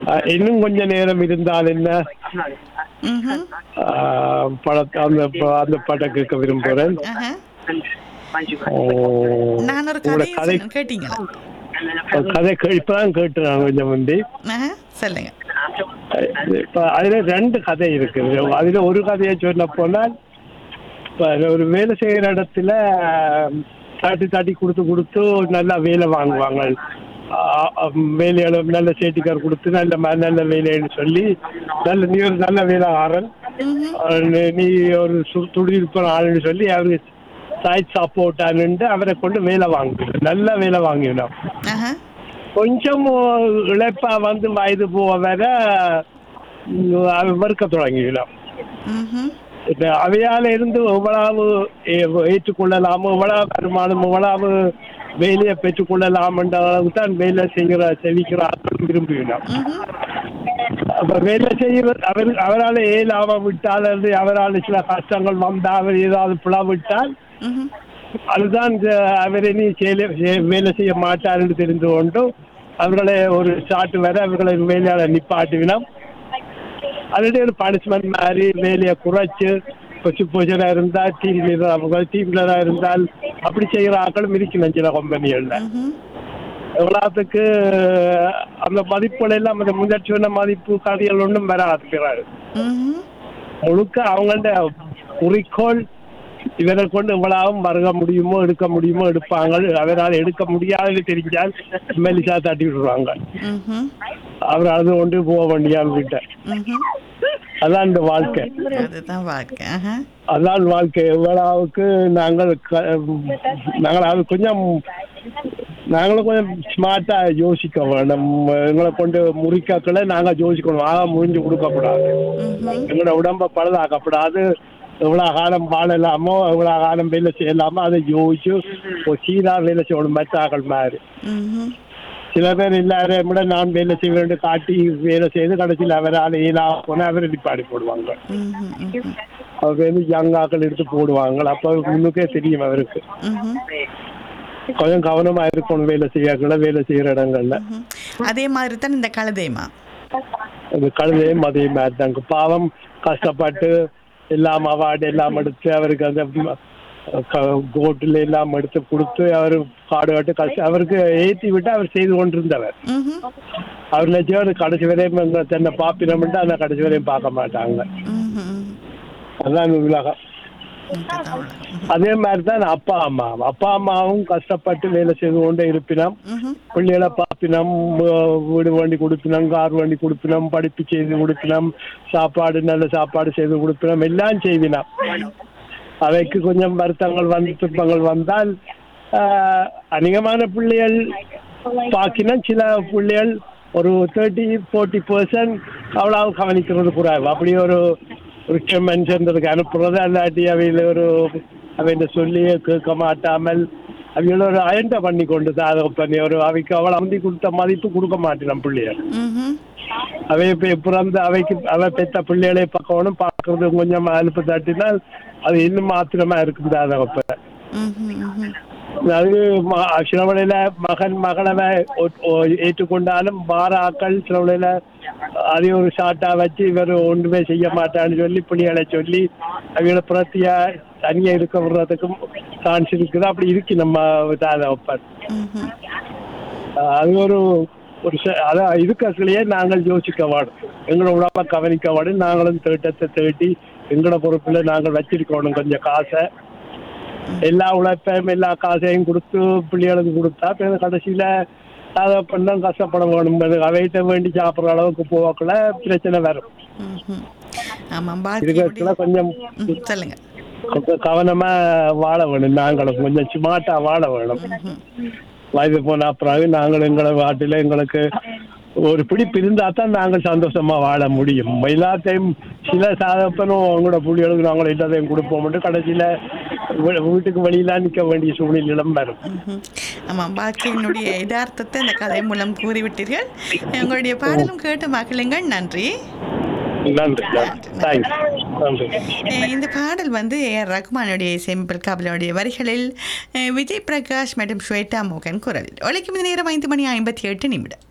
அஹ், இன்னும் கொஞ்ச நேரம் இருந்தால் என்ன ம்ஹும். அஹ், படத்தை அந்த ப- அந்த பாட்டை கேட்க விரும்புகிறேன் ஆஹா. ஓ, நான் ஒரு உங்களோட கதை கதை சொன்னேன், கேட்டீங்களா கதை கே- இப்பதான் கேட்டு நான் கொஞ்சம் முந்தி ஆஹா, சொல்லுங்க இப்ப அதுல ரெண்டு கதை இருக்குது அதுல ஒரு கதையை சொல்ல போனால் இப்ப ஒரு வேலை செய்யற இடத்துல தாட்டி தாட்டி கொடுத்து கொடுத்து நல்லா வேலை வாங்குவாங்க ஆ- ஆ, வேலையாள நல்ல சேட்டிக்கார் கொடுத்து நல்ல ம- நல்ல வேலைன்னு சொல்லி நல்ல நீ ஒரு நல்ல வேலைக்காரன் ம்ஹும். நீ- நீ ஒரு சு- துடியிருப்ப ஆளுன்னு சொல்லி அவரு சைட் சப்போர்ட்டான்னு அவரை கொண்டு வேலை வாங்கிடும் நல்ல வேலை வாங்கிடும் ஆஹா. கொஞ்சம் இழைப்பா வந்து வயது போக வர ம், அவன் வெறுக்க தொடங்கிவிடும் ம்ஹும். இப்ப அவையால இருந்து எவ்வளவு ஏ- ஏற்றுக்கொள்ளலாமோ எவ்வளவு வருமானம் எவ்வளவு வேலையை பெற்றுக்கொள்ளலாம் என்ற அளவுக்கு தான் வேலை செய்கிற செவிக்கிற ஆட்கள் விரும்புகிறார் ம்ஹும். அப்ப வேலை செய்கிற அவர் அவரால் ஏலாம விட்டால் அல்லது அவரால் சில கஷ்டங்கள் வந்தா அவர் ஏதாவது பிளவிட்டால் ம்ஹும். அதுதான் இந்த அவர் இனி செயல- செய- வேலை செய்ய மாட்டார் என்று தெரிந்து கொண்டு அவர்களை ஒரு சாட்டு வர அவர்களை வேலையாள நிப்பாட்டுவினோம் அதோட ஒரு பனிஷ்மெண்ட் மாதிரி வேலையை குறைச்சு கொச்சு பொசிஷனா இருந்தா டீம் லீடர் அவங்க டீம் லீடரா இருந்தால் அப்படி செய்யற ஆட்களும் இருக்கணும் சில கம்பெனிகள்ல ம்ஹும். எவ்வளவுக்கு அந்த மதிப்புகள் எல்லாம் அந்த முன்னேற்றி சொன்ன மதிப்பு கதைகள் ஒன்றும் வராது பிறகு ம்ஹும். முழுக்க அவங்கள்ட்ட குறிக்கோள் இவரை கொண்டு இவ்வளவும் வருக முடியுமோ எடுக்க முடியுமோ எடுப்பாங்க அவரால் எடுக்க முடியாதுன்னு தெரிஞ்சால் மெலிசா தட்டி விடுவாங்க ம்ஹும். அவர் அது கொண்டு போக வேண்டியான்னு விட்ட ம்ஹும். அதான் இந்த வாழ்க்கை அதுதான் வாழ்க்கை ஆஹா. அதான் வாழ்க்கை எவ்வளவுக்கு நாங்கள் க- நாங்கள் அது கொஞ்சம் நாங்களும் கொஞ்சம் ஸ்மார்ட்டா யோசிக்க வேணும் எங்களை கொண்டு முறிக்காக்களை நாங்க யோசிக்கணும் ஆக முறிஞ்சு கொடுக்கக்கூடாது ம்ஹும். எங்களோட உடம்ப பழுதாக்கப்படாது எவ்வளவு காலம் வாழலாமோ எவ்வளவு காலம் வேலை செய்யலாமோ அதை யோசிச்சு ஒரு சீரா வேலை செய்யணும் மற்றாக்கள் மாதிரி ம்ஹும். சில பேர் எல்லாரும் விட நான் வேலை செய்ய வேண்டும் காட்டி வேலை செய்து கடைசியில் அவரால் இயலா போனா அவரை நிப்பாடி போடுவாங்க ம்ஹும். ம்ஹும். அவர் வந்து யங்காக்கள் எடுத்து போடுவாங்க அப்ப முன்னுக்கே தெரியும் அவருக்கு ம்ஹும். கொஞ்சம் கவனமா இருக்கணும் வேலை செய்யறதுல வேலை செய்யற இடங்கள்ல ம்ஹும். அதே மாதிரி தான் இந்த கழுதைமா இந்த கழுதையும் அதே மாதிரி தாங்க பாவம் கஷ்டப்பட்டு எல்லாம் அவார்டு எல்லாம் எடுத்து அவருக்கு அந்த கோட்டில் எல்லாம் எடுத்து கொடுத்து அவர் காடு கட்டு கஷ்டம் அவருக்கு ஏற்றி விட்டு அவர் செய்து கொண்டிருந்தவர் ம்ஹும். அவர் நினைச்சவர் கடைசி வரையும் எங்க தன்னை பாப்பினோம்ட்டு அந்த கடைசி வரையும் பார்க்க மாட்டாங்க ம்ஹும். அதான் உலகம் இதுதான் உலகம். அதே மாதிரி தான் அப்பா அம்மா அப்பா அம்மாவும் கஷ்டப்பட்டு வேலை செய்து கொண்டே இருப்பினோம் ம்ஹும். பிள்ளைகளை பார்ப்பினோம் வீ- வீடு வண்டி கொடுப்பினோம் கார் வண்டி கொடுப்பினோம் படிப்பு செய்து கொடுப்பினோம் சாப்பாடு நல்ல சாப்பாடு செய்து கொடுப்பினோம் எல்லாம் செய்வினோம் அவைக்கு கொஞ்சம் வருத்தங்கள் வந்து துன்பங்கள் வந்தால் ஆஹ், அநேகமான பிள்ளைகள் பாக்கினம் சில பிள்ளைகள் ஒரு தேர்ட்டி ஃபோர்ட்டி பர்சன்ட் அவ்வளவு கவனிக்கிறது குறைவு அப்படி ஒரு ஒரு மென்ஷன்றதுக்கு அனுப்புறது அல்லாட்டி அவையில் ஒரு அவையில சொல்லி கேட்க மாட்டாமல் அவைகளை ஒரு அயண்ட பண்ணி கொண்டு தான் பண்ணி ஒரு அவைக்கு அவளை அந்தி கொடுத்த மதிப்பு கொடுக்க மாட்டேன் பிள்ளைகள் ம்ஹும். அவை இப்ப பிறந்த அவைக்கு அவ பெத்த பிள்ளைகளை பார்க்கணும் பார்க்கறது கொஞ்சம் அலுப்பு தட்டினால் அது இன்னும் மாத்திரமா இருக்கும் தான் அப்ப ம்ஹும். ம்ஹும். அது ம- சில வேளையில மகன் மகளவை ஒ- ஒ- ஏற்றுக்கொண்டாலும் மாறாக்கள் சில வேளையில அதை ஒரு ஷார்ட்டா வச்சு இவர் ஒன்றுமே செய்ய மாட்டான்னு சொல்லி பிள்ளைகளை சொல்லி அவங்கள பிரத்தியா தனியா இருக்க விடுறதுக்கும் சான்ஸ் இருக்குது அப்படி இருக்கு நம்ம தாதப்பன் ம்ஹும். அது ஒரு ஒரு ச- அதான் இருக்கக்குள்ளேயே நாங்கள் யோசிக்க வேணும் எங்களோட உடம்ப கவனிக்க வேணும் நாங்களும் தேட்டத்தை தேட்டி எங்களோட பொறுப்புல நாங்கள் வச்சிருக்கணும் கொஞ்சம் காசை எல்லா உழைப்பையும் எல்லா காசையும் கொடுத்து பிள்ளைகளுக்கு கொடுத்தா பிறகு கடைசியில அதை பண்ண கஷ்டப்பட வேணும் அவைகிட்ட வேண்டி சாப்பிட்ற அளவுக்கு போகக்குள்ள பிரச்சனை வரும் ம்ஹும். ஆமாம் இருக்கிறதுல வாழ்க்கை கொஞ்சம் சொல்லுங்க கொஞ்சம் கவனமா வாழ வேணும் நாங்களும் கொஞ்சம் ஸ்மார்ட்டா வாழ வேணும் ம்ஹும். வயது போன பிறகு நாங்கள் எங்களை வாட்டில எங்களுக்கு ஒரு பிடிப்பு இருந்தா தான் நாங்கள் சந்தோஷமா வாழ முடியும் எல்லாத்தையும் சில சாதப்பனும் அவங்களோட புள்ளிகளுக்கு நாங்கள் எல்லாத்தையும் கொடுப்போம் மட்டும் கடைசியில வீ- வீட்டுக்கு வெளியில நிக்க வேண்டிய சூழ்நிலையிலும் வரும் ம்ஹும். ஆமாம் வாழ்க்கையினுடைய யதார்த்தத்தை இந்த கதை மூலம் கூறிவிட்டீர்கள் உங்களுடைய பாடலும் கேட்டு மகிழுங்கள் நன்றி நன்றி நன்றி தேங்க்ஸ் நன்றி அஹ் இந்த பாடல் வந்து ஏஆர் ரகுமானுடைய இசையமைப்பில் கபலனுடைய வரிகளில் அஹ் விஜய் பிரகாஷ் மற்றும் ஸ்வேதா மோகன் குரலில் ஒழிக்கும் நேரம் ஐந்து மணி ஐம்பத்தி எட்டு நிமிடம்